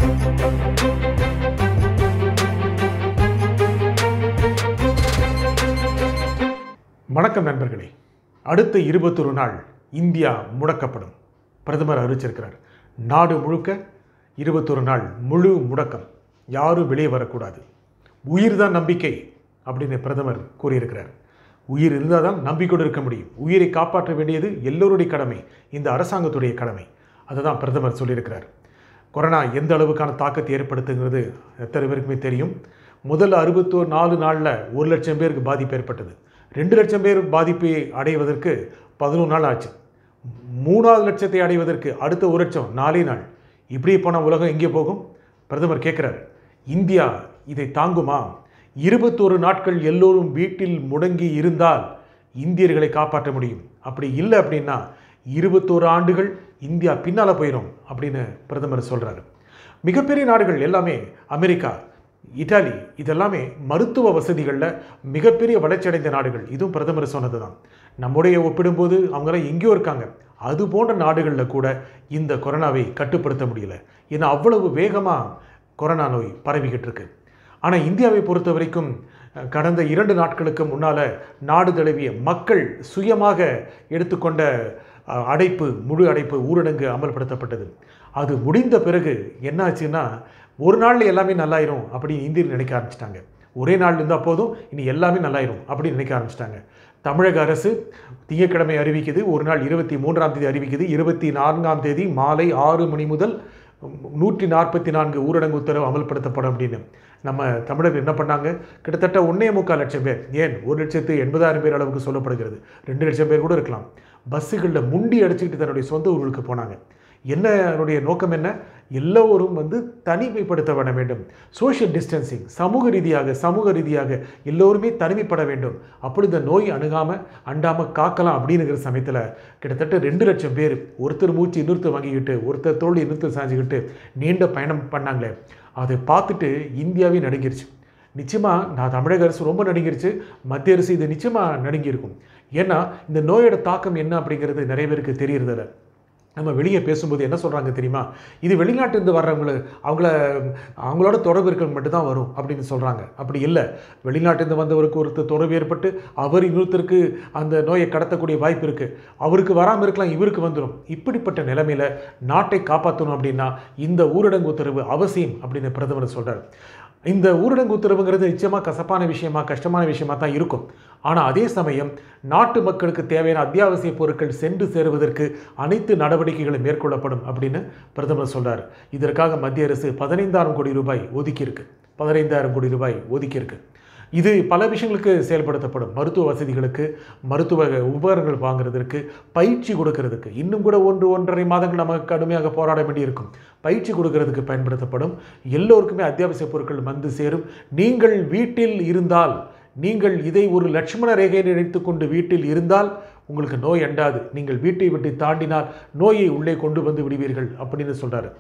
வணக்கம் நண்பர்களே அடுத்த இருபத்தொரு நாள் இந்தியா முடக்கப்படும் பிரதமர் அறிவிச்சிருக்கிறார் நாடு முழுக்க இருபத்தொரு நாள் முழு முடக்கம் யாரும் வெளியே வரக்கூடாது உயிர் தான் நம்பிக்கை அப்படின்னு பிரதமர் கூறியிருக்கிறார் உயிர் இருந்தால் தான் நம்பிக்கையோடு இருக்க முடியும் உயிரை காப்பாற்ற வேண்டியது எல்லோருடைய கடமை இந்த அரசாங்கத்துடைய கடமை அதை தான் பிரதமர் சொல்லியிருக்கிறார் கொரோனா எந்த அளவுக்கான தாக்கத்தை ஏற்படுத்துங்கிறது எத்தனை பேருக்குமே தெரியும் முதல் அறுபத்தோரு நாலு நாளில் ஒரு லட்சம் பேருக்கு பாதிப்பு ஏற்பட்டது ரெண்டு லட்சம் பேர் பாதிப்பை அடைவதற்கு பதினொன்று நாள் ஆச்சு மூணாவது லட்சத்தை அடைவதற்கு அடுத்த ஒரு லட்சம் நாலே நாள் இப்படியே போனால் உலகம் எங்கே போகும் பிரதமர் கேட்குறாரு இந்தியா இதை தாங்குமா இருபத்தோரு நாட்கள் எல்லோரும் வீட்டில் முடங்கி இருந்தால் இந்தியர்களை காப்பாற்ற முடியும் அப்படி இல்லை அப்படின்னா இருபத்தோரு ஆண்டுகள் இந்தியா பின்னால் போயிடும் அப்படின்னு பிரதமர் சொல்கிறாரு மிகப்பெரிய நாடுகள் எல்லாமே அமெரிக்கா இத்தாலி இதெல்லாமே மருத்துவ வசதிகளில் மிகப்பெரிய வளர்ச்சியடைந்த நாடுகள் இதுவும் பிரதமர் சொன்னது தான் நம்முடைய ஒப்பிடும்போது அவங்களாம் எங்கேயோ இருக்காங்க அது போன்ற நாடுகளில் கூட இந்த கொரோனாவை கட்டுப்படுத்த முடியல ஏன்னா அவ்வளவு வேகமாக கொரோனா நோய் பரவிக்கிட்டு இருக்கு ஆனால் இந்தியாவை பொறுத்த வரைக்கும் அஹ், கடந்த இரண்டு நாட்களுக்கு முன்னால் நாடு தழுவிய மக்கள் சுயமாக எடுத்துக்கொண்ட அஹ், அடைப்பு முழு அடைப்பு ஊரடங்கு அமல்படுத்தப்பட்டது அது முடிந்த பிறகு என்னாச்சுன்னா ஒரு நாளில் எல்லாமே நல்லாயிரும் அப்படின்னு இந்தியர் நினைக்க ஆரம்பிச்சிட்டாங்க ஒரே நாள் இருந்தால் போதும் இனி எல்லாமே நல்லாயிரும் அப்படின்னு நினைக்க ஆரம்பிச்சிட்டாங்க தமிழக அரசு திங்கட்கிழமை அறிவிக்குது ஒரு நாள் இருபத்தி மூன்றாம் தேதி அறிவிக்குது இருபத்தி நான்காம் தேதி மாலை ஆறு மணி முதல் நூற்றி நாற்பத்தி நான்கு ஊரடங்கு உத்தரவு அமல்படுத்தப்படும் அப்படின்னு நம்ம தமிழர் என்ன பண்ணாங்க கிட்டத்தட்ட ஒன்றே முக்கால் லட்சம் பேர் ஏன் ஒரு லட்சத்து எண்பதாயிரம் பேர் அளவுக்கு சொல்லப்படுகிறது ரெண்டு லட்சம் பேர் கூட இருக்கலாம் பஸ்ஸுகளில் முண்டி அடிச்சுக்கிட்டு தன்னுடைய சொந்த ஊர்களுக்கு போனாங்க என்ன அதனுடைய நோக்கம் என்ன எல்லோரும் வந்து தனிமைப்படுத்த பண்ண வேண்டும் சோஷியல் டிஸ்டன்சிங் சமூக ரீதியாக சமூக ரீதியாக எல்லோருமே தனிமைப்பட வேண்டும் அப்படி இந்த நோய் அணுகாமல் அண்டாமல் காக்கலாம் அப்படிங்கிற சமயத்தில் கிட்டத்தட்ட ரெண்டு லட்சம் பேர் ஒருத்தர் மூச்சு இன்னொருத்தர் வாங்கிக்கிட்டு ஒருத்தர் தோல்வி இன்னொருத்தர் சாஞ்சிக்கிட்டு நீண்ட பயணம் பண்ணாங்களே அதை பார்த்துட்டு இந்தியாவே நடுங்கிருச்சு நிச்சயமாக நான் தமிழக அரசு ரொம்ப நடுங்கிருச்சு மத்திய அரசு இது நிச்சயமாக நடுங்கியிருக்கும் ஏன்னா இந்த நோயோட தாக்கம் என்ன அப்படிங்கிறது நிறைய பேருக்கு தெரியறதில்ல நம்ம வெளியே பேசும்போது என்ன சொல்கிறாங்க தெரியுமா இது வெளிநாட்டிலிருந்து வர்றவங்கள அவங்கள அவங்களோட தொடர்பு இருக்கிறவங்க மட்டும்தான் வரும் அப்படின்னு சொல்கிறாங்க அப்படி இல்லை வெளிநாட்டிலிருந்து வந்தவருக்கு ஒருத்தர் தொடர்பு ஏற்பட்டு அவர் இன்னொருத்தருக்கு அந்த நோயை கடத்தக்கூடிய வாய்ப்பு இருக்குது அவருக்கு வராமல் இருக்கலாம் இவருக்கு வந்துடும் இப்படிப்பட்ட நிலைமையில் நாட்டை காப்பாற்றணும் அப்படின்னா இந்த ஊரடங்கு உத்தரவு அவசியம் அப்படின்னு பிரதமர் சொல்கிறார் இந்த ஊரடங்கு உத்தரவுங்கிறது நிச்சயமாக கசப்பான விஷயமா கஷ்டமான விஷயமா தான் இருக்கும் ஆனால் அதே சமயம் நாட்டு மக்களுக்கு தேவையான அத்தியாவசிய பொருட்கள் சென்று சேருவதற்கு அனைத்து நடவடிக்கைகளும் மேற்கொள்ளப்படும் அப்படின்னு பிரதமர் சொல்றார் இதற்காக மத்திய அரசு பதினைந்தாயிரம் கோடி ரூபாய் ஒதுக்கியிருக்கு பதினைந்தாயிரம் கோடி ரூபாய் ஒதுக்கியிருக்கு இது பல விஷயங்களுக்கு செயல்படுத்தப்படும் மருத்துவ வசதிகளுக்கு மருத்துவ உபகரணங்கள் வாங்குறதற்கு பயிற்சி கொடுக்கறதுக்கு இன்னும் கூட ஒன்று ஒன்றரை மாதங்கள் நமக்கு கடுமையாக போராட வேண்டியிருக்கும் பயிற்சி கொடுக்கறதுக்கு பயன்படுத்தப்படும் எல்லோருக்குமே அத்தியாவசிய பொருட்கள் வந்து சேரும் நீங்கள் வீட்டில் இருந்தால் நீங்கள் இதை ஒரு லட்சுமண ரேகையை நினைத்து கொண்டு வீட்டில் இருந்தால் உங்களுக்கு நோய் அண்டாது நீங்கள் வீட்டை விட்டு தாண்டினால் நோயை உள்ளே கொண்டு வந்து விடுவீர்கள் அப்படின்னு சொல்றாரு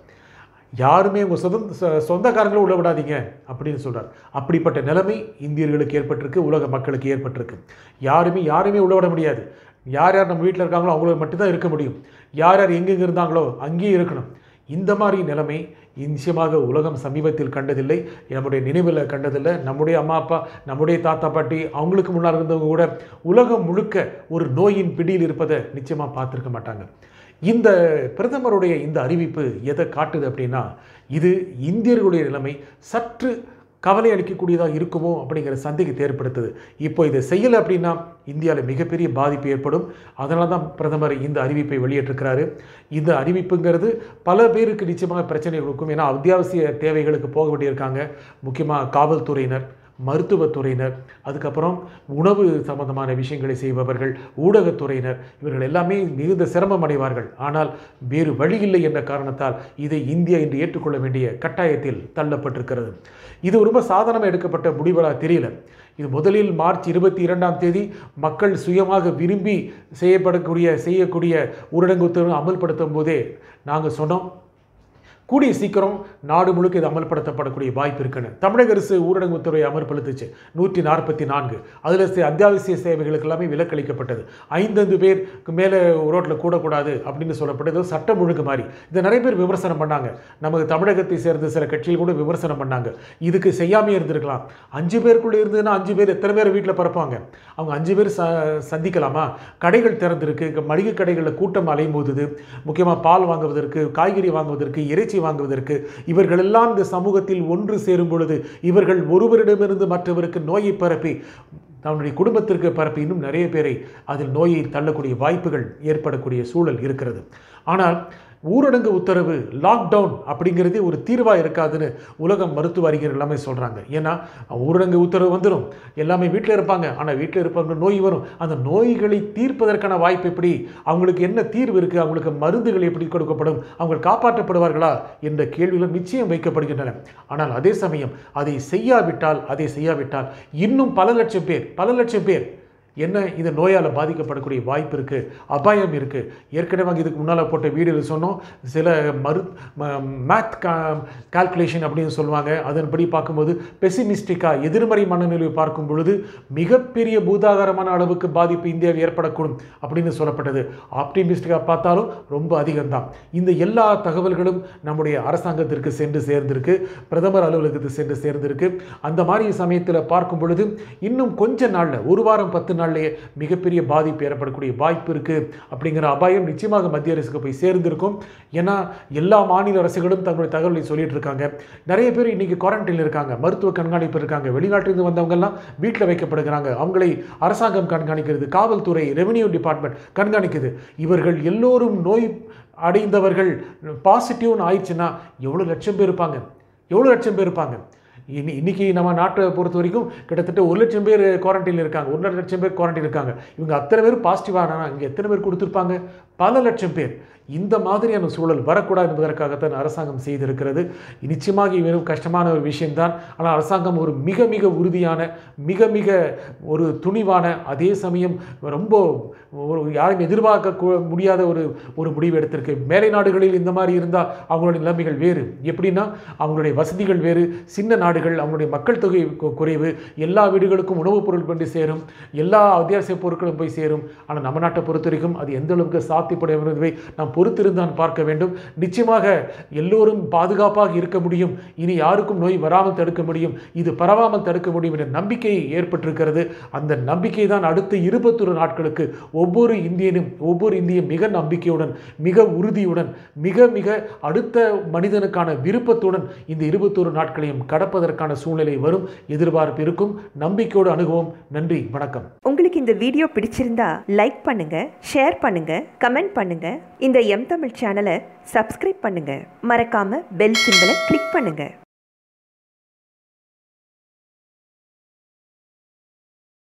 யாருமே உங்கள் சொந்த சொ- சொந்தக்காரங்களும் உள்ள விடாதீங்க அப்படின்னு சொல்றார் அப்படிப்பட்ட நிலைமை இந்தியர்களுக்கு ஏற்பட்டிருக்கு உலக மக்களுக்கு ஏற்பட்டிருக்கு யாருமே யாருமே உள்ள விட முடியாது யார் யார் நம்ம வீட்டில் இருக்காங்களோ அவங்களுக்கு மட்டும்தான் இருக்க முடியும் யார் யார் எங்கெங்கே இருந்தாங்களோ அங்கேயே இருக்கணும் இந்த மாதிரி நிலைமை நிச்சயமாக உலகம் சமீபத்தில் கண்டதில்லை நம்முடைய நினைவில் கண்டதில்லை நம்முடைய அம்மா அப்பா நம்முடைய தாத்தா பாட்டி அவங்களுக்கு முன்னால் இருந்தவங்க கூட உலகம் முழுக்க ஒரு நோயின் பிடியில் இருப்பதை நிச்சயமாக பார்த்துருக்க மாட்டாங்க இந்த பிரதமருடைய இந்த அறிவிப்பு எதை காட்டுது அப்படின்னா இது இந்தியர்களுடைய நிலைமை சற்று கவலை அளிக்கக்கூடியதாக இருக்குமோ அப்படிங்கிற சந்தேகத்தை ஏற்படுத்துது இப்போ இதை செய்யலை அப்படின்னா இந்தியாவில் மிகப்பெரிய பாதிப்பு ஏற்படும் அதனால தான் பிரதமர் இந்த அறிவிப்பை வெளியிட்டிருக்கிறாரு இந்த அறிவிப்புங்கிறது பல பேருக்கு நிச்சயமாக பிரச்சனை கொடுக்கும் ஏன்னா அத்தியாவசிய தேவைகளுக்கு போக வேண்டியிருக்காங்க முக்கியமாக காவல்துறையினர் மருத்துவத்துறையினர் அதுக்கப்புறம் உணவு சம்பந்தமான விஷயங்களை செய்பவர்கள் ஊடகத்துறையினர் இவர்கள் எல்லாமே மிகுந்த சிரமம் அடைவார்கள் ஆனால் வேறு வழியில்லை என்ற காரணத்தால் இதை இந்தியா இன்று ஏற்றுக்கொள்ள வேண்டிய கட்டாயத்தில் தள்ளப்பட்டிருக்கிறது இது ரொம்ப சாதாரணமாக எடுக்கப்பட்ட முடிவலா தெரியல இது முதலில் மார்ச் இருபத்தி இரண்டாம் தேதி மக்கள் சுயமாக விரும்பி செய்யப்படக்கூடிய செய்யக்கூடிய ஊரடங்கு உத்தரவு அமல்படுத்தும் போதே நாங்கள் சொன்னோம் கூடிய சீக்கிரம் நாடு முழுக்க இது அமல்படுத்தப்படக்கூடிய வாய்ப்பு இருக்குன்னு தமிழக அரசு ஊரடங்கு உத்தரவை அமல்படுத்துச்சு நூற்றி நாற்பத்தி நான்கு அதில் அத்தியாவசிய சேவைகளுக்கு எல்லாமே விலக்களிக்கப்பட்டது ஐந்தஞ்சு பேருக்கு மேலே ரோட்டில் கூடக்கூடாது அப்படின்னு சொல்லப்பட்டது சட்டம் ஒழுங்கு மாதிரி இதை நிறைய பேர் விமர்சனம் பண்ணாங்க நமக்கு தமிழகத்தை சேர்ந்த சில கட்சிகள் கூட விமர்சனம் பண்ணாங்க இதுக்கு செய்யாமே இருந்திருக்கலாம் அஞ்சு பேருக்குள்ளே இருந்ததுன்னா அஞ்சு பேர் எத்தனை பேர் வீட்டில் பிறப்பாங்க அவங்க அஞ்சு பேர் ச சந்திக்கலாமா கடைகள் திறந்திருக்கு மளிகை கடைகளில் கூட்டம் அலைமோதுது முக்கியமாக பால் வாங்குவதற்கு காய்கறி வாங்குவதற்கு இறைச்சி வாங்குவதற்கு இவர்களெல்லாம் இந்த சமூகத்தில் ஒன்று சேரும் பொழுது இவர்கள் ஒருவரிடமிருந்து மற்றவருக்கு நோயை பரப்பி தன்னுடைய குடும்பத்திற்கு பரப்பி இன்னும் நிறைய பேரை அதில் நோயை தள்ளக்கூடிய வாய்ப்புகள் ஏற்படக்கூடிய சூழல் இருக்கிறது ஆனால் ஊரடங்கு உத்தரவு லாக்டவுன் அப்படிங்கிறதே ஒரு தீர்வாக இருக்காதுன்னு உலகம் மருத்துவ அறிஞர்கள் எல்லாமே சொல்கிறாங்க ஏன்னா ஊரடங்கு உத்தரவு வந்துடும் எல்லாமே வீட்டில் இருப்பாங்க ஆனால் வீட்டில் இருப்பாங்க நோய் வரும் அந்த நோய்களை தீர்ப்பதற்கான வாய்ப்பு எப்படி அவங்களுக்கு என்ன தீர்வு இருக்குது அவங்களுக்கு மருந்துகள் எப்படி கொடுக்கப்படும் அவங்க காப்பாற்றப்படுவார்களா என்ற கேள்விகள் நிச்சயம் வைக்கப்படுகின்றன ஆனால் அதே சமயம் அதை செய்யாவிட்டால் அதை செய்யாவிட்டால் இன்னும் பல லட்சம் பேர் பல லட்சம் பேர் என்ன இந்த நோயால் பாதிக்கப்படக்கூடிய வாய்ப்பு இருக்குது அபாயம் இருக்குது ஏற்கனவே அங்கே இதுக்கு முன்னால் போட்ட வீடியோவில் சொன்னோம் சில மரு மேத் கா கால்குலேஷன் அப்படின்னு சொல்லுவாங்க அதன்படி பார்க்கும்போது பெசிமிஸ்டிக்காக எதிர்மறை மனநிலையை பார்க்கும் பொழுது மிகப்பெரிய பூதாகரமான அளவுக்கு பாதிப்பு இந்தியாவில் ஏற்படக்கூடும் அப்படின்னு சொல்லப்பட்டது ஆப்டிமிஸ்டிக்காக பார்த்தாலும் ரொம்ப அதிகம்தான் இந்த எல்லா தகவல்களும் நம்முடைய அரசாங்கத்திற்கு சென்று சேர்ந்திருக்கு பிரதமர் அலுவலகத்துக்கு சென்று சேர்ந்திருக்கு அந்த மாதிரி சமயத்தில் பார்க்கும் பொழுது இன்னும் கொஞ்ச நாளில் ஒரு வாரம் பத்து நாள்லேயே மிகப்பெரிய பாதிப்பு ஏற்படக்கூடிய வாய்ப்பு இருக்குது அப்படிங்கிற அபாயம் நிச்சயமாக மத்திய அரசுக்கு போய் சேர்ந்திருக்கும் ஏன்னா எல்லா மாநில அரசுகளும் தங்களுடைய தகவலை சொல்லிட்டு இருக்காங்க நிறைய பேர் இன்னைக்கு குவாரண்டைனில் இருக்காங்க மருத்துவ கண்காணிப்பு இருக்காங்க வெளிநாட்டிலிருந்து வந்தவங்கெல்லாம் வீட்டில் வைக்கப்படுகிறாங்க அவங்களை அரசாங்கம் கண்காணிக்கிறது காவல்துறை ரெவென்யூ டிபார்ட்மெண்ட் கண்காணிக்குது இவர்கள் எல்லோரும் நோய் அடைந்தவர்கள் பாசிட்டிவ்னு ஆயிடுச்சுன்னா எவ்வளோ லட்சம் பேர் இருப்பாங்க எவ்வளோ லட்சம் பேர் இருப்பாங்க இன்னி இன்னைக்கு நம்ம நாட்டை பொறுத்த வரைக்கும் கிட்டத்தட்ட ஒரு லட்சம் பேர் குவாரண்டைனில் இருக்காங்க ஒரு லட்சம் பேர் குவாரண்டைன் இருக்காங்க இவங்க அத்தனை பேர் பாசிட்டிவானா இங்கே எத்தனை பேர் கொடுத்துருப்பாங்க பல லட்சம் பேர் இந்த மாதிரியான சூழல் வரக்கூடாது என்பதற்காகத்தான் அரசாங்கம் செய்திருக்கிறது நிச்சயமாக இது வெறும் கஷ்டமான ஒரு விஷயம்தான் ஆனால் அரசாங்கம் ஒரு மிக மிக உறுதியான மிக மிக ஒரு துணிவான அதே சமயம் ரொம்ப ஒரு யாரும் எதிர்பார்க்க கூ- முடியாத ஒரு ஒரு முடிவு எடுத்திருக்கு மேலை நாடுகளில் இந்த மாதிரி இருந்தால் அவங்களுடைய நிலைமைகள் வேறு எப்படின்னா அவங்களுடைய வசதிகள் வேறு சின்ன நாடுகள் அவங்களுடைய மக்கள் தொகை கு- குறைவு எல்லா வீடுகளுக்கும் உணவுப் பொருள் கொண்டு சேரும் எல்லா அத்தியாவசிய பொருட்களும் போய் சேரும் ஆனால் நம்ம நாட்டை பொறுத்த வரைக்கும் அது எந்த அளவுக்கு சாத்தியப்படும் என்பதை நாம் பொறுத்திருந்தான் பார்க்க வேண்டும் நிச்சயமாக எல்லோரும் பாதுகாப்பாக இருக்க முடியும் இனி யாருக்கும் நோய் வராமல் தடுக்க முடியும் இது பரவாமல் தடுக்க முடியும் என்ற நம்பிக்கை ஏற்பட்டிருக்கிறது அந்த நம்பிக்கை தான் அடுத்த இருபத்தொரு நாட்களுக்கு ஒவ்வொரு இந்தியனும் ஒவ்வொரு இந்தியும் மிக நம்பிக்கையுடன் மிக உறுதியுடன் மிக மிக அடுத்த மனிதனுக்கான விருப்பத்துடன் இந்த இருபத்தொரு நாட்களையும் கடப்பதற்கான சூழ்நிலை வரும் எதிர்பார்ப்பு இருக்கும் நம்பிக்கையோடு அணுகுவோம் நன்றி வணக்கம் உங்களுக்கு இந்த வீடியோ பிடிச்சிருந்தா லைக் பண்ணுங்க ஷேர் பண்ணுங்க கமெண்ட் பண்ணுங்க இந்த எம் தமிழ் சேனலை சப்ஸ்கிரைப் பண்ணுங்க மறக்காம பெல் சிம்பலை கிளிக் பண்ணுங்க